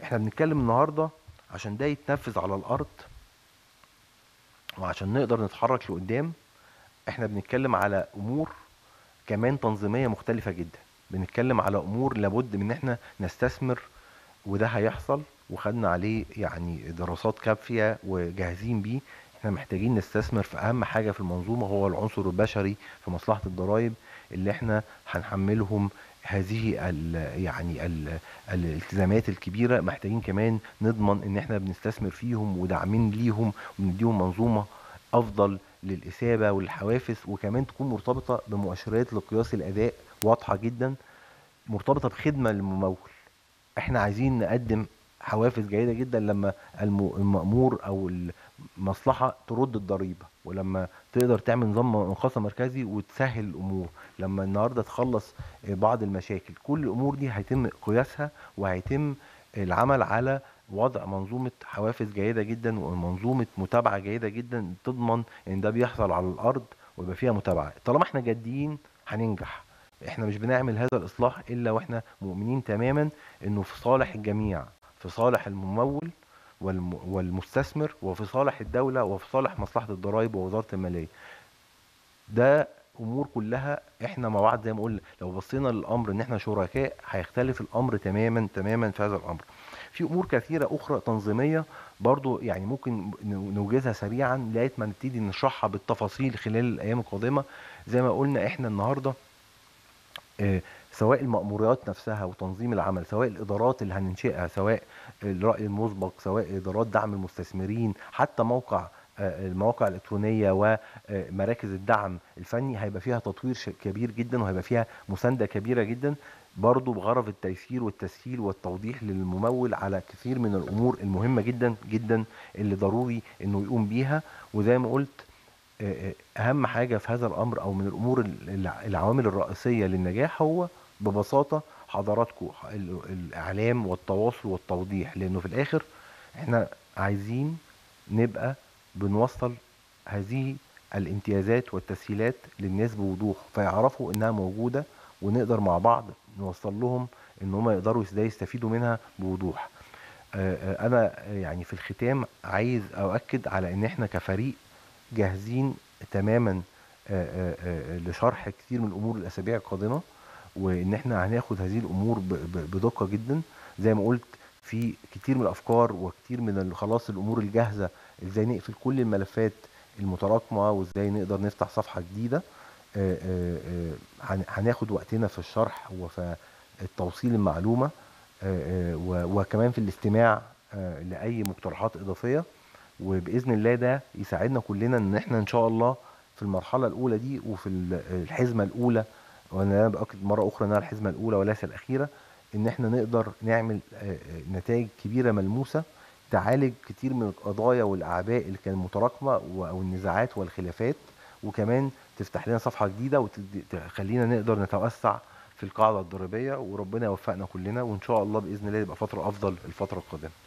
احنا بنتكلم النهارده عشان ده يتنفذ على الارض وعشان نقدر نتحرك لقدام احنا بنتكلم على امور كمان تنظيميه مختلفه جدا بنتكلم على امور لابد من ان احنا نستثمر وده هيحصل وخدنا عليه يعني دراسات كافيه وجاهزين بيه احنا محتاجين نستثمر في اهم حاجه في المنظومه هو العنصر البشري في مصلحه الضرائب اللي احنا هنحملهم هذه ال يعني ال الالتزامات الكبيره محتاجين كمان نضمن ان احنا بنستثمر فيهم وداعمين ليهم ونديهم منظومه افضل للاثابه والحوافز وكمان تكون مرتبطه بمؤشرات لقياس الاداء واضحه جدا مرتبطه بخدمه للممول احنا عايزين نقدم حوافز جيده جدا لما الم- المأمور او المصلحه ترد الضريبه ولما تقدر تعمل نظام منقصه مركزي وتسهل الامور لما النهارده تخلص بعض المشاكل كل الامور دي هيتم قياسها وهيتم العمل على وضع منظومه حوافز جيده جدا ومنظومه متابعه جيده جدا تضمن ان ده بيحصل على الارض ويبقى فيها متابعه طالما احنا جادين هننجح احنا مش بنعمل هذا الاصلاح الا واحنا مؤمنين تماما انه في صالح الجميع في صالح الممول والم- والمستثمر وفي صالح الدولة وفي صالح مصلحة الضرائب ووزارة المالية ده امور كلها احنا مع بعض زي ما قلنا لو بصينا للامر ان احنا شركاء هيختلف الامر تماما تماما في هذا الامر في امور كثيره اخرى تنظيميه برضو يعني ممكن ن- نوجزها سريعا لغايه ما نبتدي نشرحها بالتفاصيل خلال الايام القادمه زي ما قلنا احنا النهارده آه، سواء المأموريات نفسها وتنظيم العمل سواء الإدارات اللي هننشئها سواء الرأي المسبق سواء إدارات دعم المستثمرين حتى موقع آه، المواقع الإلكترونية ومراكز الدعم الفني هيبقى فيها تطوير ش- كبير جدا وهيبقى فيها مساندة كبيرة جدا برضو بغرض التيسير والتسهيل والتوضيح للممول على كثير من الأمور المهمة جدا جدا اللي ضروري إنه يقوم بيها وزي ما قلت آه، آه، اهم حاجه في هذا الامر او من الامور ال- الع- العوامل الرئيسيه للنجاح هو ببساطه حضراتكم ال- الاعلام والتواصل والتوضيح لانه في الاخر احنا عايزين نبقى بنوصل هذه الامتيازات والتسهيلات للناس بوضوح فيعرفوا انها موجوده ونقدر مع بعض نوصل لهم ان هم يقدروا ازاي يستفيدوا منها بوضوح آه، آه، انا آه، يعني في الختام عايز اؤكد على ان احنا كفريق جاهزين تماما آه، آه، آه، لشرح كتير من الامور الاسابيع القادمه وان احنا هناخد هذه الامور ب- ب- بدقه جدا زي ما قلت في كتير من الافكار وكتير من ال- خلاص الامور الجاهزه ازاي نقفل كل الملفات المتراكمه وازاي نقدر نفتح صفحه جديده آه، آه، آه، هن- هناخد وقتنا في الشرح وفي التوصيل المعلومه آه، آه، و- وكمان في الاستماع آه، لاي مقترحات اضافيه وباذن الله ده يساعدنا كلنا ان احنا ان شاء الله في المرحله الاولى دي وفي ال- الحزمه الاولى وانا باكد مره اخرى انها الحزمه الاولى وليس الاخيره ان احنا نقدر نعمل آه، آه، نتائج كبيره ملموسه تعالج كتير من القضايا والاعباء اللي كانت متراكمه و- او النزاعات والخلافات وكمان تفتح لنا صفحه جديده وتخلينا نقدر نتوسع في القاعده الضريبيه وربنا يوفقنا كلنا وان شاء الله باذن الله يبقى فتره افضل الفتره القادمه